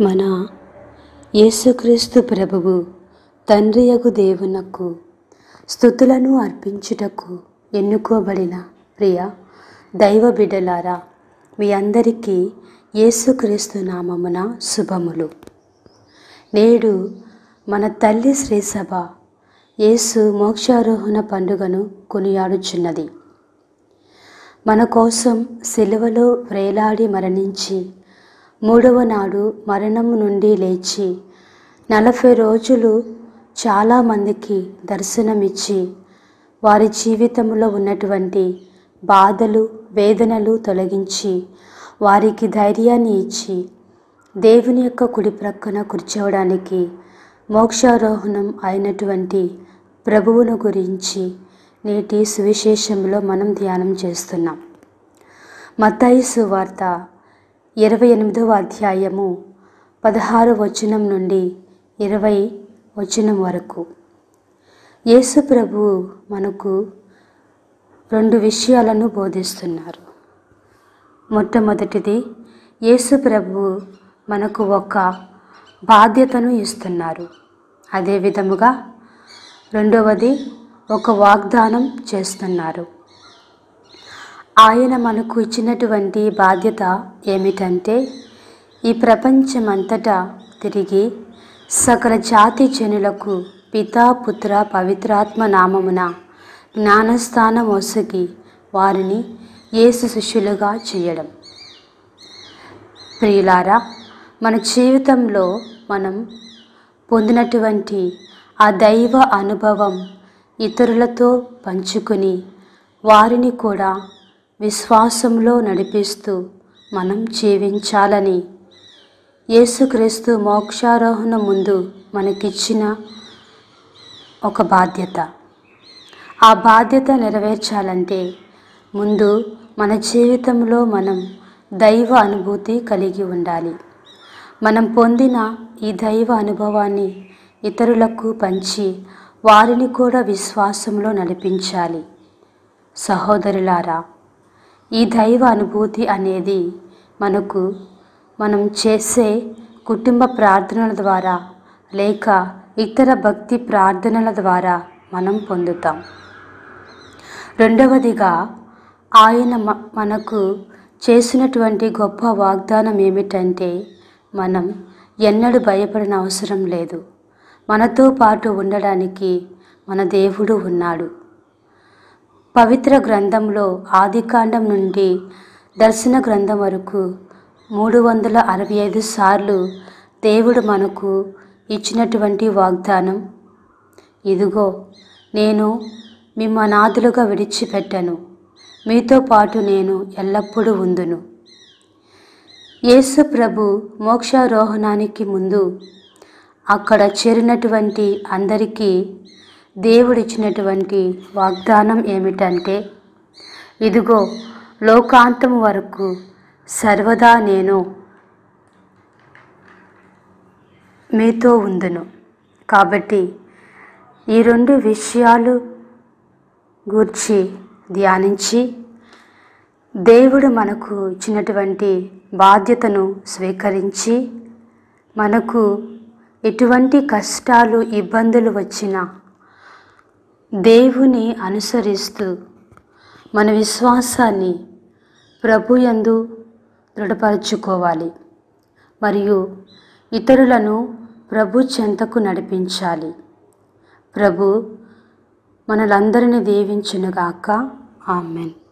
మన యేసుక్రీస్తు ప్రభువు తండ్రియగు దేవునకు స్థుతులను అర్పించుటకు ఎన్నుకోబడిన ప్రియ దైవ బిడ్డలారా మీ అందరికీ యేసుక్రీస్తు నామమున శుభములు నేడు మన తల్లి శ్రీసభ యేసు మోక్షారోహణ పండుగను కొనియాడుచున్నది మన కోసం సిలువలో వ్రేలాడి మరణించి మూడవ నాడు మరణము నుండి లేచి నలభై రోజులు చాలామందికి దర్శనమిచ్చి వారి జీవితంలో ఉన్నటువంటి బాధలు వేదనలు తొలగించి వారికి ధైర్యాన్ని ఇచ్చి దేవుని యొక్క కుడి ప్రక్కన కూర్చోవడానికి మోక్షారోహణం అయినటువంటి ప్రభువును గురించి నేటి సువిశేషంలో మనం ధ్యానం చేస్తున్నాం మత్తాయి సువార్త ఇరవై ఎనిమిదవ అధ్యాయము పదహారు వచనం నుండి ఇరవై వచనం వరకు యేసు ప్రభువు మనకు రెండు విషయాలను బోధిస్తున్నారు మొట్టమొదటిది యేసు ప్రభువు మనకు ఒక బాధ్యతను ఇస్తున్నారు అదే విధముగా రెండవది ఒక వాగ్దానం చేస్తున్నారు ఆయన మనకు ఇచ్చినటువంటి బాధ్యత ఏమిటంటే ఈ ప్రపంచమంతటా తిరిగి సకల జాతి జనులకు పితా పుత్ర పవిత్రాత్మ నామమున జ్ఞానస్థానం ఒసగి వారిని యేసు శిష్యులుగా చేయడం ప్రియులారా మన జీవితంలో మనం పొందినటువంటి ఆ దైవ అనుభవం ఇతరులతో పంచుకుని వారిని కూడా విశ్వాసంలో నడిపిస్తూ మనం జీవించాలని యేసుక్రీస్తు మోక్షారోహణ ముందు మనకిచ్చిన ఒక బాధ్యత ఆ బాధ్యత నెరవేర్చాలంటే ముందు మన జీవితంలో మనం దైవ అనుభూతి కలిగి ఉండాలి మనం పొందిన ఈ దైవ అనుభవాన్ని ఇతరులకు పంచి వారిని కూడా విశ్వాసంలో నడిపించాలి సహోదరులారా ఈ దైవ అనుభూతి అనేది మనకు మనం చేసే కుటుంబ ప్రార్థనల ద్వారా లేక ఇతర భక్తి ప్రార్థనల ద్వారా మనం పొందుతాం రెండవదిగా ఆయన మ- మనకు చేసినటువంటి గొప్ప వాగ్దానం ఏమిటంటే మనం ఎన్నడూ భయపడిన అవసరం లేదు మనతో పాటు ఉండడానికి మన దేవుడు ఉన్నాడు పవిత్ర గ్రంథంలో ఆదికాండం నుండి దర్శన గ్రంథం వరకు మూడు వందల అరవై ఐదు సార్లు దేవుడు మనకు ఇచ్చినటువంటి వాగ్దానం ఇదిగో నేను మిమ్మ అనాథులుగా విడిచిపెట్టను మీతో పాటు నేను ఎల్లప్పుడూ ఉందును యేసు ప్రభు మోక్షారోహణానికి ముందు అక్కడ చేరినటువంటి అందరికీ దేవుడిచ్చినటువంటి వాగ్దానం ఏమిటంటే ఇదిగో లోకాంతం వరకు సర్వదా నేను మీతో ఉందును కాబట్టి ఈ రెండు విషయాలు గూర్చి ధ్యానించి దేవుడు మనకు ఇచ్చినటువంటి బాధ్యతను స్వీకరించి మనకు ఎటువంటి కష్టాలు ఇబ్బందులు వచ్చినా దేవుని అనుసరిస్తూ మన విశ్వాసాన్ని ప్రభు యందు దృఢపరచుకోవాలి మరియు ఇతరులను ప్రభు చెంతకు నడిపించాలి ప్రభు మనలందరినీ దీవించునుగాక ఆమెన్